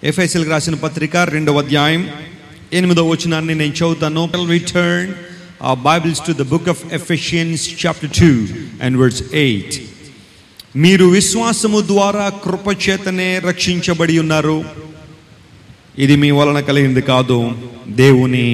ఎఫ్ఎస్ఎల్కి రాసిన పత్రిక రెండవ అధ్యాయం ఎనిమిదవ వచనాన్ని నేను చదువుతాను return a Bible's to the book of Ephesians chapter two and words eight మీరు విశ్వాసము ద్వారా కృపచేతనే రక్షించబడి ఉన్నారు ఇది మీ వలన కలిగింది కాదు దేవుని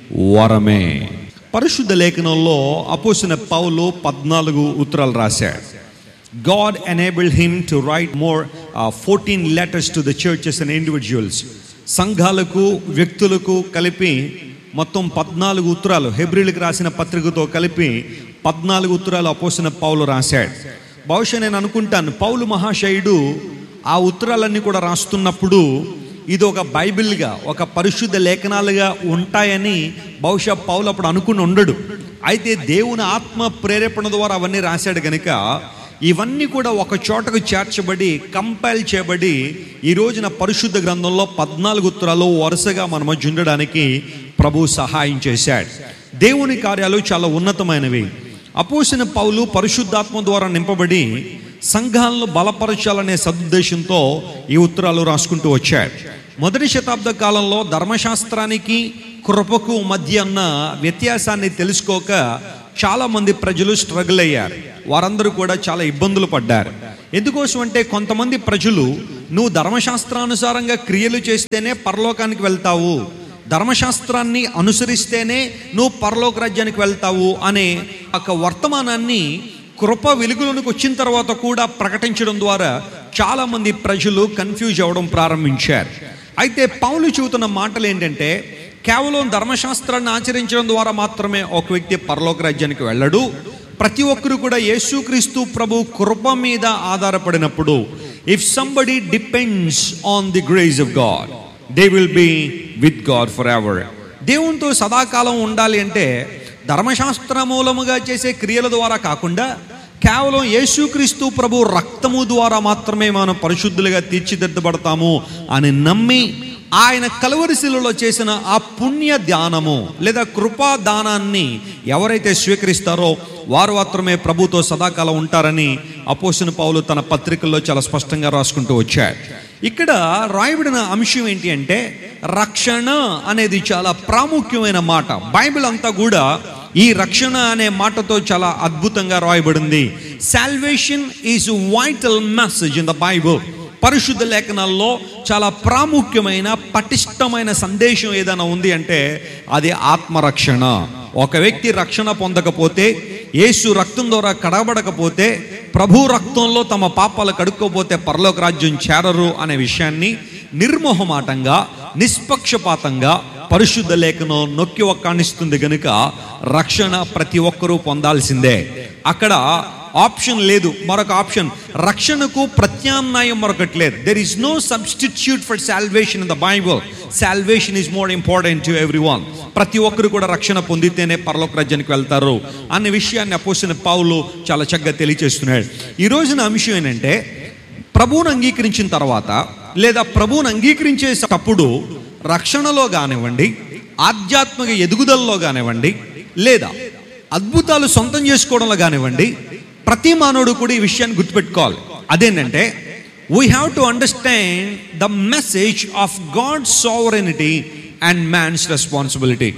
వరమే పరిశుద్ధ లేఖనంలో అపోసిన పౌలు పద్నాలుగు ఉత్తరాలు రాశాడు God enabled him to write more fourteen letters to the churches and individuals సంఘాలకు వ్యక్తులకు కలిపి మొత్తం పద్నాలుగు ఉత్తరాలు హెబ్రిల్కి రాసిన పత్రికతో కలిపి పద్నాలుగు ఉత్తరాలు అపోసిన పౌలు రాశాడు బహుశా నేను అనుకుంటాను పౌలు మహాశయుడు ఆ ఉత్తరాలన్నీ కూడా రాస్తున్నప్పుడు ఇది ఒక బైబిల్గా ఒక పరిశుద్ధ లేఖనాలుగా ఉంటాయని బహుశా పౌలు అప్పుడు అనుకుని ఉండడు అయితే దేవుని ఆత్మ ప్రేరేపణ ద్వారా అవన్నీ రాశాడు కనుక ఇవన్నీ కూడా ఒక చోటకు చేర్చబడి కంపైల్ చేయబడి ఈ రోజున పరిశుద్ధ గ్రంథంలో పద్నాలుగు ఉత్తరాలు వరుసగా మన మధ్య ఉండడానికి ప్రభు సహాయం చేశాడు దేవుని కార్యాలు చాలా ఉన్నతమైనవి అపోసిన పౌలు పరిశుద్ధాత్మ ద్వారా నింపబడి సంఘాలను బలపరచాలనే సదుద్దేశంతో ఈ ఉత్తరాలు రాసుకుంటూ వచ్చాడు మొదటి శతాబ్ద కాలంలో ధర్మశాస్త్రానికి కృపకు మధ్య ఉన్న వ్యత్యాసాన్ని తెలుసుకోక చాలా మంది ప్రజలు స్ట్రగుల్ అయ్యారు వారందరూ కూడా చాలా ఇబ్బందులు పడ్డారు ఎందుకోసం అంటే కొంతమంది ప్రజలు నువ్వు ధర్మశాస్త్రానుసారంగా క్రియలు చేస్తేనే పరలోకానికి వెళ్తావు ధర్మశాస్త్రాన్ని అనుసరిస్తేనే నువ్వు పరలోక రాజ్యానికి వెళ్తావు అనే ఒక వర్తమానాన్ని కృప వెలుగులోనికి వచ్చిన తర్వాత కూడా ప్రకటించడం ద్వారా చాలామంది ప్రజలు కన్ఫ్యూజ్ అవ్వడం ప్రారంభించారు అయితే పౌలు చెబుతున్న మాటలు ఏంటంటే కేవలం ధర్మశాస్త్రాన్ని ఆచరించడం ద్వారా మాత్రమే ఒక వ్యక్తి పరలోక రాజ్యానికి వెళ్ళడు ప్రతి ఒక్కరు కూడా యేసుక్రీస్తు ప్రభు కృప మీద ఆధారపడినప్పుడు if somebody depends on the grace of God they will be with God for ever దేవునితో సదాకాలం ఉండాలి అంటే ధర్మశాస్త్ర మూలముగా చేసే క్రియల ద్వారా కాకుండా కేవలం యేసుక్రీస్తు ప్రభు రక్తము ద్వారా మాత్రమే మనం పరిశుద్ధులుగా తీర్చిదిద్దబడతాము అని నమ్మి ఆయన కలవరిశిలలో చేసిన ఆ పుణ్య ధ్యానము లేదా కృపా దానాన్ని ఎవరైతే స్వీకరిస్తారో వారు మాత్రమే ప్రభుతో సదాకాలం ఉంటారని అపోసిన పౌలు తన పత్రికల్లో చాలా స్పష్టంగా రాసుకుంటూ వచ్చాడు ఇక్కడ రాయబడిన అంశం ఏంటి అంటే రక్షణ అనేది చాలా ప్రాముఖ్యమైన మాట బైబిల్ అంతా కూడా ఈ రక్షణ అనే మాటతో చాలా అద్భుతంగా రాయబడింది salvation is vital message in the Bible పరిశుద్ధ లేఖనాల్లో చాలా ప్రాముఖ్యమైన పటిష్టమైన సందేశం ఏదైనా ఉంది అంటే అది ఆత్మరక్షణ ఒక వ్యక్తి రక్షణ పొందకపోతే యేసు రక్తం ద్వారా కడగబడకపోతే ప్రభు రక్తంలో తమ పాపాలు కడుక్కోపోతే పరలోక రాజ్యం చేరరు అనే విషయాన్ని నిర్మోహమాటంగా నిష్పక్షపాతంగా పరిశుద్ధ లేఖనం నొక్కి ఒక్కాణిస్తుంది గనుక రక్షణ ప్రతి ఒక్కరూ పొందాల్సిందే అక్కడ ఆప్షన్ లేదు మరొక ఆప్షన్ రక్షణకు ప్రత్యామ్నాయం మరొకటి లేదు there is no substitute for salvation in the Bible salvation is more important to every one ప్రతి ఒక్కరు కూడా రక్షణ పొందితేనే పరలోక రాజ్యానికి వెళ్తారు అనే విషయాన్ని అపోసిన పావులు చాలా చక్కగా తెలియజేస్తున్నాడు ఈ రోజున అంశం ఏంటంటే ప్రభువును అంగీకరించిన తర్వాత లేదా ప్రభువును అంగీకరించేటప్పుడు రక్షణలో కానివ్వండి ఆధ్యాత్మిక ఎదుగుదలలో కానివ్వండి లేదా అద్భుతాలు సొంతం చేసుకోవడంలో కానివ్వండి ప్రతి మానవుడు కూడా ఈ విషయాన్ని గుర్తుపెట్టుకోవాలి అదేంటంటే we have to understand the message of God sovereignty and man's responsibility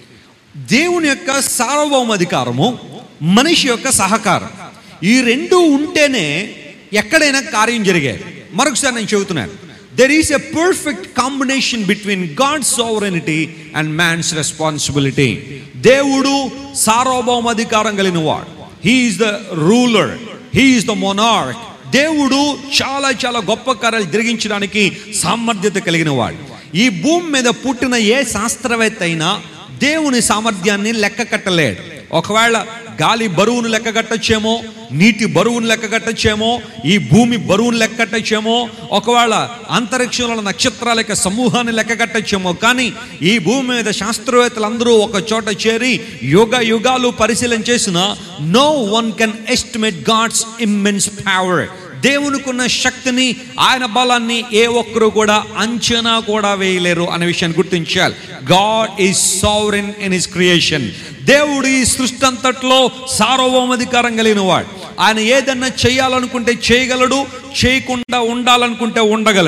దేవుని యొక్క సార్వభౌమాధికారము మనిషి యొక్క సహకారం ఈ రెండు ఉంటేనే ఎక్కడైనా కార్యం జరిగేది మరొకసారి నేను చెబుతున్నాను there is a perfect combination between God sovereignty and man's responsibility దేవుడు సార్వభౌమాధికారం కలిగిన వాడు he is the ruler he is the monarch దేవుడు చాలా చాలా గొప్ప కార్యాలు జరిగించడానికి సామర్థ్యత కలిగిన వాడు ఈ భూమి మీద పుట్టిన ఏ శాస్త్రవేత్త అయినా దేవుని సామర్థ్యాన్ని లెక్క కట్టలేడు ఒకవేళ గాలి బరువును లెక్క కట్టచ్చేమో నీటి బరువును లెక్క కట్టచ్చేమో ఈ భూమి బరువును లెక్క కట్టచ్చేమో ఒకవేళ అంతరిక్షంలో ఉన్న నక్షత్రాల యొక్క సమూహాన్ని లెక్క కట్టచ్చేమో కానీ ఈ భూమి మీద శాస్త్రవేత్తలందరూ ఒక చోట చేరి యుగ యుగాలు పరిశీలన చేసిన no one can estimate God's immense power దేవునికున్న శక్తిని ఆయన బలాన్ని ఏ ఒక్కరు కూడా అంచనా కూడా వేయలేరు అనే విషయాన్ని గుర్తించాలి God is sovereign in his creation దేవుడు ఈ సృష్టి అంతట్లో సార్వభౌమాధికారం కలిగిన వాడు ఆయన ఏదన్నా చేయాలనుకుంటే చేయగలడు చేయకుండా ఉండాలనుకుంటే ఉండగలడు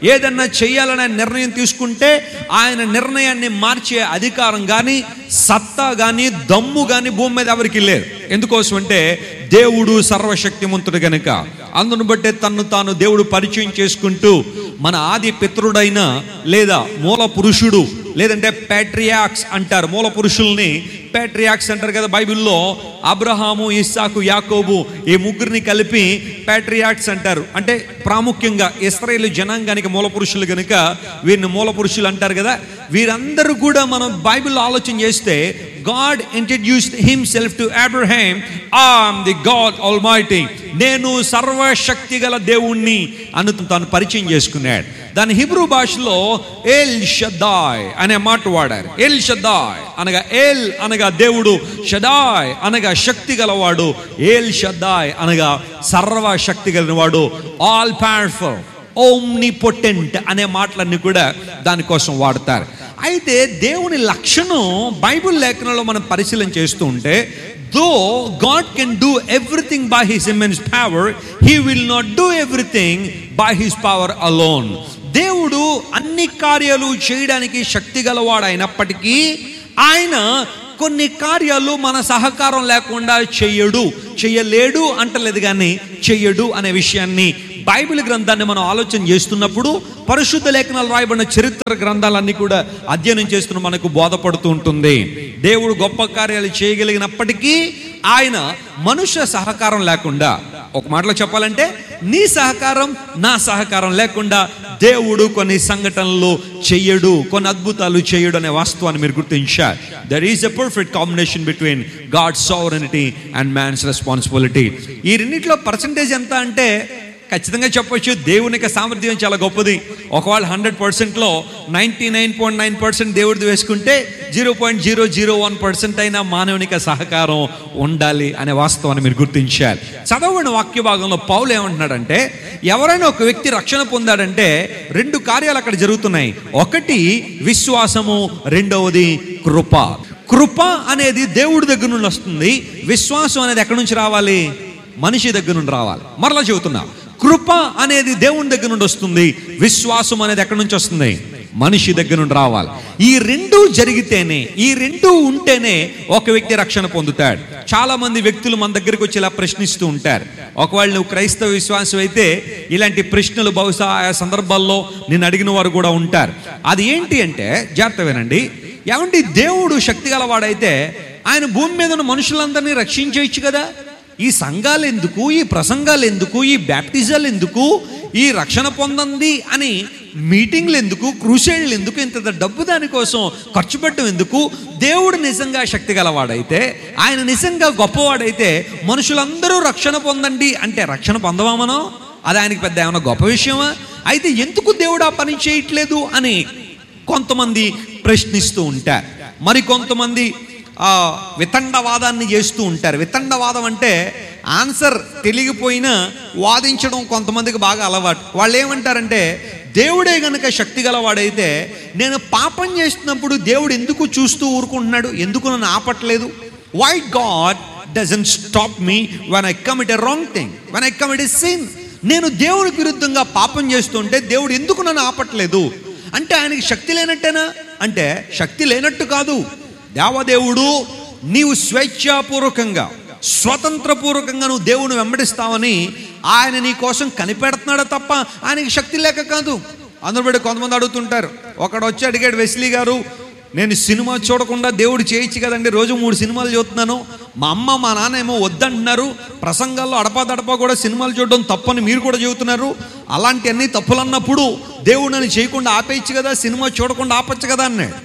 ఏదన్నా చేయాలనే నిర్ణయం తీసుకుంటే ఆయన నిర్ణయాన్ని మార్చే అధికారం కానీ సత్తా కానీ దమ్ము కానీ భూమి మీద ఎవరికి లేదు ఎందుకోసం అంటే దేవుడు సర్వశక్తిమంతుడు గనుక అందును బట్టే తన్ను తాను దేవుడు పరిచయం చేసుకుంటూ మన ఆది పితృడైన లేదా మూల పురుషుడు లేదంటే ప్యాట్రియాక్స్ అంటారు మూల పురుషుల్ని ప్యాట్రియాక్స్ అంటారు కదా బైబిల్లో అబ్రహాము ఇస్సాకు యాకోబు ఈ ముగ్గురిని కలిపి ప్యాట్రియాక్స్ అంటారు అంటే ప్రాముఖ్యంగా ఇస్రాయేల్ జనాంగానికి మూల పురుషులు కనుక వీరిని మూల పురుషులు అంటారు కదా వీరందరూ కూడా మనం బైబిల్లో ఆలోచన చేస్తే God introduced himself to Abraham am the God almighty నేను సర్వశక్తి గల దేవుణ్ణి అను తాను పరిచయం చేసుకున్నాడు దాని హిబ్రూ భాషలో ఎల్ షదాయ్ అనే మాట వాడారు ఎల్ షదాయ్ అనగా ఎల్ అనగా దేవుడు షదాయ్ అనగా శక్తి గలవాడు ఏల్ షదాయ్ అనగా సర్వశక్తి గలవాడు ఆల్ పవర్ఫుల్ ఓమ్ని పొటెంట్ అనే మాటలన్నీ కూడా దానికోసం వాడతారు అయితే దేవుని లక్షణం బైబిల్ లేఖనంలో మనం పరిశీలన చేస్తూ ఉంటే though God can do everything by his immense power he will not do everything by his power alone దేవుడు అన్ని కార్యాలు చేయడానికి శక్తి గలవాడు అయినప్పటికీ ఆయన కొన్ని కార్యాలు మన సహకారం లేకుండా చెయ్యడు చెయ్యలేడు అంటలేదు కానీ చెయ్యడు అనే విషయాన్ని బైబిల్ గ్రంథాన్ని మనం ఆలోచన చేస్తున్నప్పుడు పరిశుద్ధ లేఖనాలు రాయబడిన చరిత్ర గ్రంథాలన్నీ కూడా అధ్యయనం చేస్తున్న మనకు బోధపడుతూ ఉంటుంది దేవుడు గొప్ప కార్యాలు చేయగలిగినప్పటికీ ఆయన మనుష్య సహకారం లేకుండా ఒక మాటలో చెప్పాలంటే నీ సహకారం నా సహకారం లేకుండా దేవుడు కొన్ని సంఘటనలు చెయ్యడు కొన్ని అద్భుతాలు చేయడు అనే వాస్తవాన్ని మీరు గుర్తించారు there is a perfect combination between God sovereignty and man's responsibility ఈ రెండింటిలో పర్సంటేజ్ ఎంత అంటే ఖచ్చితంగా చెప్పొచ్చు దేవునికి సామర్థ్యం చాలా గొప్పది ఒకవేళ హండ్రెడ్ పర్సెంట్లో ninety nine point nine percent దేవుడిది వేసుకుంటే zero point zero zero one percent అయినా మానవునిక సహకారం ఉండాలి అనే వాస్తవాన్ని మీరు గుర్తించాలి చదవని వాక్య భాగంలో పౌలు ఏమంటున్నాడంటే ఎవరైనా ఒక వ్యక్తి రక్షణ పొందాడంటే రెండు కార్యాలు అక్కడ జరుగుతున్నాయి ఒకటి విశ్వాసము రెండవది కృప కృప అనేది దేవుడి దగ్గర నుండి వస్తుంది విశ్వాసం అనేది ఎక్కడి నుంచి రావాలి మనిషి దగ్గర నుండి రావాలి మరలా చెబుతున్నా కృప అనేది దేవుని దగ్గర నుండి వస్తుంది విశ్వాసం అనేది ఎక్కడి నుంచి వస్తుంది మనిషి దగ్గర నుండి రావాలి ఈ రెండు జరిగితేనే ఈ రెండు ఉంటేనే ఒక వ్యక్తి రక్షణ పొందుతాడు చాలా మంది వ్యక్తులు మన దగ్గరికి వచ్చి ఇలా ప్రశ్నిస్తూ ఉంటారు ఒకవేళ నువ్వు క్రైస్తవ విశ్వాసం అయితే ఇలాంటి ప్రశ్నలు బహుశా ఆయా సందర్భాల్లో నేను అడిగిన వారు కూడా ఉంటారు అది ఏంటి అంటే జాగ్రత్త వినండి ఏమంటే దేవుడు శక్తి గలవాడైతే ఆయన భూమి మీద ఉన్న మనుషులందరినీ రక్షించేయచ్చు కదా ఈ సంఘాలు ఎందుకు ఈ ప్రసంగాలు ఎందుకు ఈ బ్యాప్టిజాలు ఎందుకు ఈ రక్షణ పొందండి అని మీటింగ్లు ఎందుకు క్రూసైడ్లు ఎందుకు ఇంత డబ్బు దానికోసం ఖర్చు పెట్టడం ఎందుకు దేవుడు నిజంగా శక్తి గలవాడైతే ఆయన నిజంగా గొప్పవాడైతే మనుషులందరూ రక్షణ పొందండి అంటే రక్షణ పొందవా మనం అది ఆయనకి పెద్ద ఏమైనా గొప్ప విషయమా అయితే ఎందుకు దేవుడు ఆ పని చేయట్లేదు అని కొంతమంది ప్రశ్నిస్తూ ఉంటారు మరి కొంతమంది ఆ, వితండవాదాన్ని చేస్తూ ఉంటారు వితండవాదం అంటే ఆన్సర్ తెలియకపోయినా వాదించడం కొంతమందికి బాగా అలవాటు వాళ్ళు ఏమంటారంటే దేవుడే గనక శక్తి గలవాడైతే నేను పాపం చేస్తున్నప్పుడు దేవుడు ఎందుకు చూస్తూ ఊరుకుంటున్నాడు ఎందుకు నన్ను ఆపట్లేదు why God doesn't stop me when I commit a wrong thing when I commit a sin నేను దేవునికి విరుద్ధంగా పాపం చేస్తుంటే దేవుడు ఎందుకు నన్ను ఆపట్లేదు అంటే ఆయనకి శక్తి లేనట్టేనా అంటే శక్తి లేనట్టు కాదు దేవదేవుడు నీవు స్వేచ్ఛాపూర్వకంగా స్వతంత్రపూర్వకంగా నువ్వు దేవుని వెంబడిస్తావని ఆయన నీ కోసం కనిపెడుతున్నాడు తప్ప ఆయనకి శక్తి లేక కాదు అందరూ బట్టి కొంతమంది అడుగుతుంటారు ఒకడు వచ్చి అడిగాడు వెస్లీ గారు నేను సినిమా చూడకుండా దేవుడు చేయొచ్చు కదండి రోజు మూడు సినిమాలు చూస్తున్నాను మా అమ్మ మా నాన్న ఏమో వద్దంటున్నారు ప్రసంగాల్లో అడపాదడపా కూడా సినిమాలు చూడడం తప్పని మీరు కూడా చెబుతున్నారు అలాంటి అన్ని తప్పులు అన్నప్పుడు దేవుడు నన్ను చేయకుండా ఆపేయచ్చు కదా సినిమా చూడకుండా ఆపచ్చు కదా అన్నాడు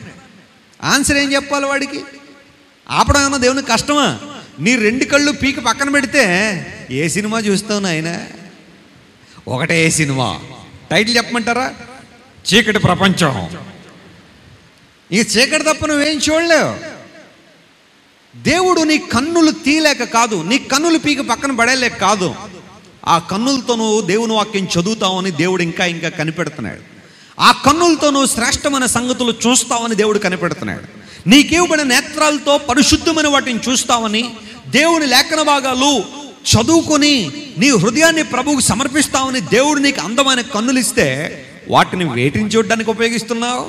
ఆన్సర్ ఏం చెప్పాలి వాడికి ఆపడం ఏమన్నా దేవునికి కష్టమా నీ రెండు కళ్ళు పీకి పక్కన పెడితే ఏ సినిమా చూస్తావు నాయన ఒకటే సినిమా టైటిల్ చెప్పమంటారా చీకటి ప్రపంచం ఈ చీకటి తప్ప నువ్వేం చూడలేవు దేవుడు నీ కన్నులు తీలేక కాదు నీ కన్నులు పీకి పక్కన పడేలేక కాదు ఆ కన్నులతో నువ్వు దేవుని వాక్యం చదువుతావని దేవుడు ఇంకా ఇంకా కనిపెడుతున్నాడు ఆ కన్నులతో నువ్వు శ్రేష్టమైన సంగతులు చూస్తావని దేవుడు కనిపెడుతున్నాడు నీకేవబడిన నేత్రాలతో పరిశుద్ధమైన వాటిని చూస్తావని దేవుని లేఖన భాగాలు చదువుకొని నీ హృదయాన్ని ప్రభువుకు సమర్పిస్తావని దేవుడు నీకు అందమైన కన్నులు ఇస్తే వాటిని వేటిని చూడడానికి ఉపయోగిస్తున్నావు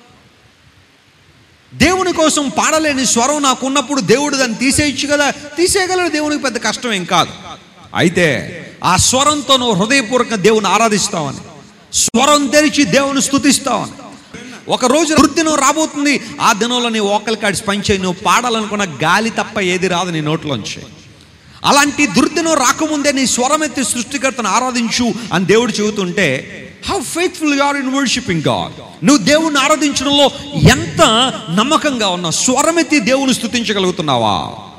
దేవుని కోసం పాడలేని స్వరం నాకు ఉన్నప్పుడు దేవుడు దాన్ని తీసేయచ్చు కదా తీసేయగలడు దేవునికి పెద్ద కష్టం ఏం కాదు అయితే ఆ స్వరంతో నువ్వు హృదయపూర్వక దేవుని ఆరాధిస్తావని స్వరం తెరిచి దేవుని స్తుతిస్తావని ఒక రోజు వృద్ధినం రాబోతుంది ఆ దినంలో నీ ఓకలి కాడి పంచే నువ్వు పాడాలనుకున్న గాలి తప్ప ఏది రాదు నీ నోట్లోంచి అలాంటి దుర్దినం రాకముందే నీ స్వరమెత్తి సృష్టికర్తను ఆరాధించు అని దేవుడు చెబుతుంటే how faithful are in worshipping God నువ్వు దేవుణ్ణి ఆరాధించడంలో ఎంత నమ్మకంగా ఉన్నావు స్వరమెత్తి దేవుని స్తుతించగలుగుతున్నావా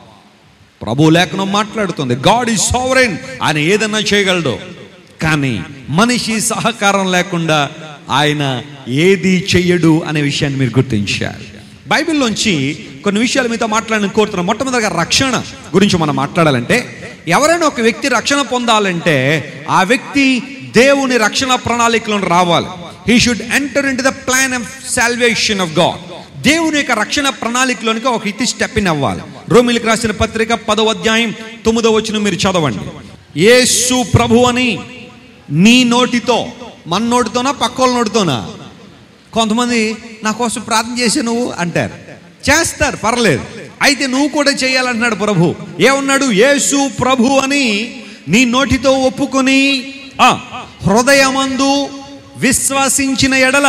ప్రభు లేఖనం మాట్లాడుతుంది గాడ్ ఈజ్ సావరెన్ ఆయన ఏదన్నా చేయగలడు కానీ మనిషి సహకారం లేకుండా ఆయన ఏది చెయ్యడు అనే విషయాన్ని మీరు గుర్తించారు బైబిల్లోంచి కొన్ని విషయాలు మీతో మాట్లాడిన కోరుతున్నాం మొట్టమొదటిగా రక్షణ గురించి మనం మాట్లాడాలంటే ఎవరైనా ఒక వ్యక్తి రక్షణ పొందాలంటే ఆ వ్యక్తి దేవుని రక్షణ ప్రణాళికలో రావాలి he should enter in the plan of salvation of God దేవుని యొక్క రక్షణ ప్రణాళికలోనికి ఒక ఇతి స్టెప్ ఇన్ అవ్వాలి రోమిలికి రాసిన పత్రిక పదో అధ్యాయం తొమ్మిదో వచ్చిన మీరు చదవండి యేసు ప్రభు అని నీ నోటితో మన నోటితోనా పక్కోళ్ళ నోటితోనా కొంతమంది నా కోసం ప్రార్థన చేసే నువ్వు అంటారు చేస్తారు పర్లేదు అయితే నువ్వు కూడా చేయాలంటున్నాడు ప్రభు ఏమన్నాడు యేసు ప్రభు అని నీ నోటితో ఒప్పుకొని ఆ, హృదయమందు విశ్వసించిన ఎడల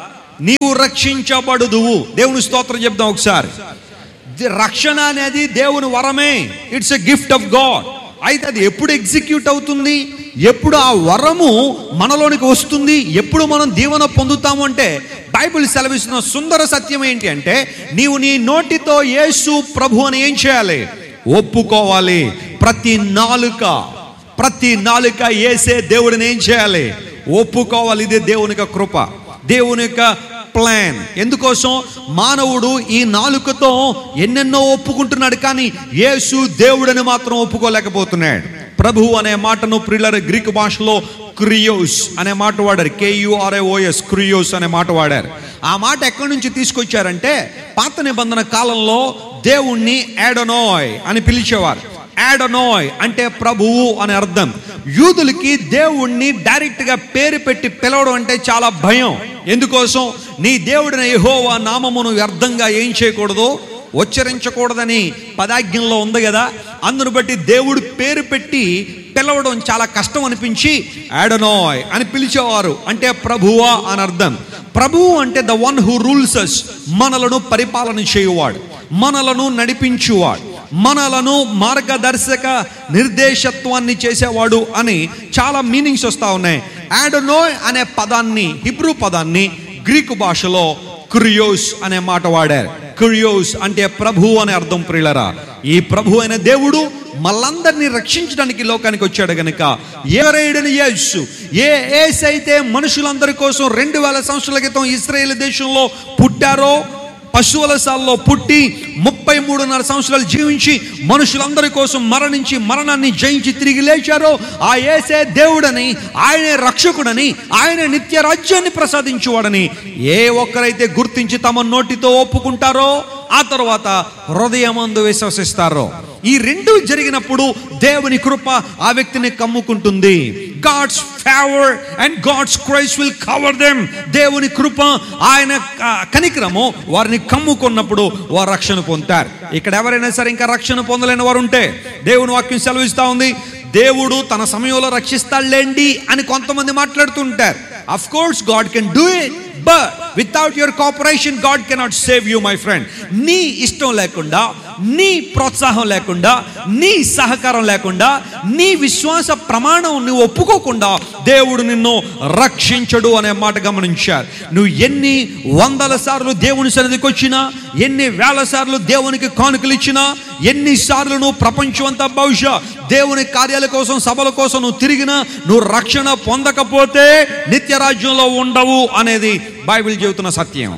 నీవు రక్షించబడుదువు దేవుని స్తోత్రం చెప్దాం ఒకసారి ది- రక్షణ అనేది దేవుని వరమే it's a gift of God అయితే అది ఎప్పుడు ఎగ్జిక్యూట్ అవుతుంది ఎప్పుడు ఆ వరము మనలోనికి వస్తుంది ఎప్పుడు మనం దీవెన పొందుతాము అంటే బైబిల్ సెలవిస్తున్న సుందర సత్యం ఏంటి అంటే నీవు నీ నోటితో యేసు ప్రభు అని ఏం చేయాలి ఒప్పుకోవాలి ప్రతి నాలుక ప్రతి నాలుక ఏసే దేవుడిని ఏం చేయాలి ఒప్పుకోవాలి ఇది దేవుని యొక్క కృప దేవుని యొక్క ప్లాన్ ఎందుకోసం మానవుడు ఈ నాలుకతో ఎన్నెన్నో ఒప్పుకుంటున్నాడు కానీ యేసు దేవుడని మాత్రం ఒప్పుకోలేకపోతున్నాడు ప్రభు అనే మాటను ప్రిల్లర్ గ్రీక్ భాషలో క్రియోస్ అనే మాట వాడారు కేయుఆర్ఏఓఎస్ క్రియోస్ అనే మాట వాడారు ఆ మాట ఎక్కడి నుంచి తీసుకొచ్చారంటే పాత నిబంధన కాలంలో దేవుణ్ణి యాడనోయ్ అని పిలిచేవారు యాడనోయ్ అంటే ప్రభువు అని అర్థం యూదులకి దేవుణ్ణి డైరెక్ట్ గా పేరు పెట్టి పిలవడం అంటే చాలా భయం ఎందుకోసం నీ దేవుడిన యెహోవా నామమును వ్యర్థంగా ఏం చేయకూడదు ఉచ్చరించకూడదని పదాజ్ఞంలో ఉంది కదా అందును బట్టి దేవుడు పేరు పెట్టి పిలవడం చాలా కష్టం అనిపించి యాడనోయ్ అని పిలిచేవారు అంటే ప్రభువా అని అర్థం ప్రభువు అంటే the one who rules us మనలను పరిపాలన చేయువాడు మనలను నడిపించువాడు మనలను మార్గదర్శక నిర్దేశత్వాన్ని చేసేవాడు అని చాలా మీనింగ్స్ వస్తూ ఉన్నాయి యాడనోయ్ అనే పదాన్ని హిబ్రూ పదాన్ని గ్రీకు భాషలో క్రియోస్ అనే మాట వాడారు క్రియోస్ అంటే ప్రభు అనే అర్థం ప్రియులరా ఈ ప్రభు అయిన దేవుడు మళ్ళందరినీ రక్షించడానికి లోకానికి వచ్చాడు గనుక ఎవరైడని యేసు ఏ ఏస్ అయితే మనుషులందరి కోసం రెండు వేల సంవత్సరాల క్రితం ఇస్రాయేల్ దేశంలో పుట్టారో పశువుల సాల్లో పుట్టి ముప్పై మూడున్నర సంవత్సరాలు జీవించి మనుషులందరి కోసం మరణించి మరణాన్ని జయించి తిరిగి లేచారో ఆ ఏసే దేవుడని ఆయనే రక్షకుడని ఆయన నిత్య రాజ్యాన్ని ప్రసాదించువాడని ఏ ఒక్కరైతే గుర్తించి తమ నోటితో ఒప్పుకుంటారో ఆ తర్వాత హృదయమందు విశ్వసిస్తారో ఈ రెండు జరిగినప్పుడు దేవుని కృప ఆ వ్యక్తిని కమ్ముకుంటుంది God's favour and God's grace will cover them దేవుని కృప ఆయన ఆ, కనికరము వారిని కమ్ముకున్నప్పుడు వారు రక్షణ పొందుతారు ఇక్కడ ఎవరైనా సరే ఇంకా రక్షణ పొందలేని వారు ఉంటే దేవుని వాక్యం సెలవిస్తా ఉంది దేవుడు తన సమయంలో రక్షిస్తాడులేండి అని కొంతమంది మాట్లాడుతుంటారు of course God can do it but without your cooperation God cannot save you my friend నీ ఇష్టం లేకుండా నీ ప్రోత్సాహం లేకుండా నీ సహకారం లేకుండా నీ విశ్వాస ప్రమాణం నువ్వు ఒప్పుకోకుండా దేవుడు నిన్ను రక్షించడు అనే మాట గమనించారు నువ్వు ఎన్ని వందల సార్లు దేవుని సన్నిధికి వచ్చినా ఎన్ని వేల సార్లు దేవునికి కానుకలు ఇచ్చినా ఎన్ని సార్లు నువ్వు ప్రపంచం అంతా బహుశా దేవుని కార్యాల కోసం సభల కోసం నువ్వు తిరిగినా నువ్వు రక్షణ పొందకపోతే నిత్య రాజ్యంలో ఉండవు అనేది బైబిల్ చెబుతున్న సత్యం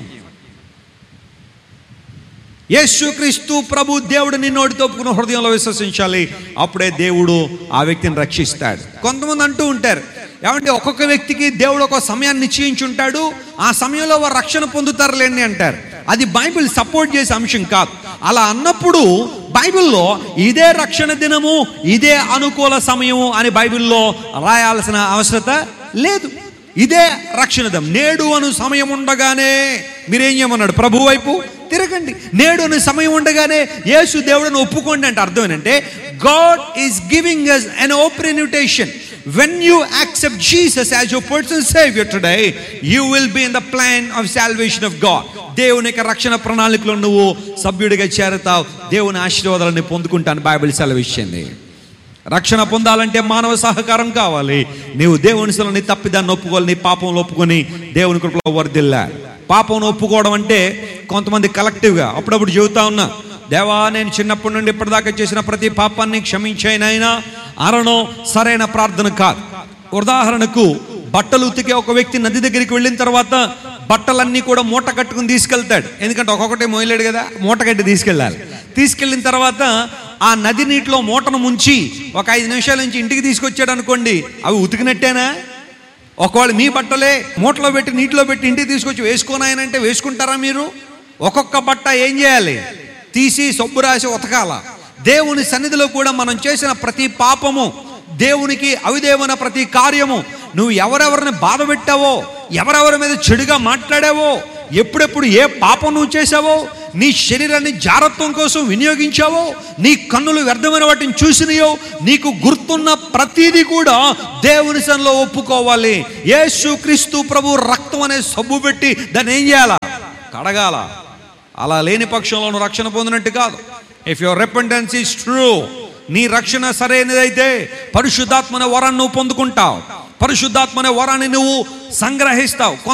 యేసుక్రీస్తు ప్రభు దేవుడు నిన్నోడితో ఒప్పుకున్న హృదయంలో విశ్వసించాలి అప్పుడే దేవుడు ఆ వ్యక్తిని రక్షిస్తాడు కొంతమంది అంటూ ఉంటారు ఏమంటే ఒక్కొక్క వ్యక్తికి దేవుడు ఒక సమయాన్ని నిశ్చయించి ఉంటాడు ఆ సమయంలో వారు రక్షణ పొందుతారులేండి అంటారు అది బైబిల్ సపోర్ట్ చేసే అంశం కాదు అలా అన్నప్పుడు బైబిల్లో ఇదే రక్షణ దినము ఇదే అనుకూల సమయము అని బైబిల్లో రాయాల్సిన అవసరత లేదు ఇదే రక్షణదం నేడు అను సమయం ఉండగానే మీరేం చేయమన్నాడు ప్రభు వైపు తిరగండి నేడు అనే సమయం ఉండగానే యేసు దేవుడిని ఒప్పుకోండి అంటే అర్థం ఏంటంటే God is giving us an open invitation when you accept Jesus as your person saviour today you will be in the plan of salvation of God దేవుని యొక్క రక్షణ ప్రణాళికలో నువ్వు సభ్యుడిగా చేరతావు దేవుని ఆశీర్వాదాలను పొందుకుంటాను బైబిల్ సెలవిచ్చింది రక్షణ పొందాలంటే మానవ సహకారం కావాలి నీవు దేవుని నీ తప్పిదాన్ని ఒప్పుకోవాలి నీ పాపంలో ఒప్పుకొని దేవుని కృపలో వర్దిల్లా పాపం ఒప్పుకోవడం అంటే కొంతమంది కలెక్టివ్గా అప్పుడప్పుడు చెబుతా ఉన్నా దేవా నేను చిన్నప్పటి నుండి ఇప్పటిదాకా చేసిన ప్రతి పాపాన్ని క్షమించాయినైనా అనడం సరైన ప్రార్థన కాదు ఉదాహరణకు బట్టలు ఉతికే ఒక వ్యక్తి నది దగ్గరికి వెళ్ళిన తర్వాత బట్టలన్నీ కూడా మూట కట్టుకుని తీసుకెళ్తాడు ఎందుకంటే ఒక్కొక్కటే మోయలేడు కదా మూట కట్టి తీసుకెళ్ళాలి తీసుకెళ్ళిన తర్వాత ఆ నది నీటిలో మూటను ముంచి ఒక ఐదు నిమిషాల నుంచి ఇంటికి తీసుకొచ్చాడు అనుకోండి అవి ఉతికినట్టేనా ఒకవేళ మీ బట్టలే మూటలో పెట్టి నీటిలో పెట్టి ఇంటికి తీసుకొచ్చి వేసుకోనాయనంటే వేసుకుంటారా మీరు ఒక్కొక్క బట్ట ఏం చేయాలి తీసి సబ్బు రాసి ఉతకాల దేవుని సన్నిధిలో కూడా మనం చేసిన ప్రతి పాపము దేవునికి అవిదేవన ప్రతి కార్యము నువ్వు ఎవరెవరిని బాధ పెట్టావో ఎవరెవరి మీద చెడుగా మాట్లాడావో ఎప్పుడెప్పుడు ఏ పాపం నువ్వు చేశావో నీ శరీరాన్ని జారత్వం కోసం వినియోగించావో నీ కన్నులు వ్యర్థమైన వాటిని చూసినాయో నీకు గుర్తున్న ప్రతిదీ కూడా దేవుని సన్నిలో ఒప్పుకోవాలి యేసు క్రీస్తు ప్రభు రక్తం అనే సబ్బు పెట్టి దాన్ని ఏం చేయాలా కడగాల అలా లేని పక్షంలో నువ్వు రక్షణ పొందినట్టు కాదు if your repentance is true నీ రక్షణ సరైనదైతే పరిశుద్ధాత్మన వరాన్ని నువ్వు పొందుకుంటావు పరిశుద్ధాత్మనే వరాన్ని నువ్వు సంగ్రహిస్తావు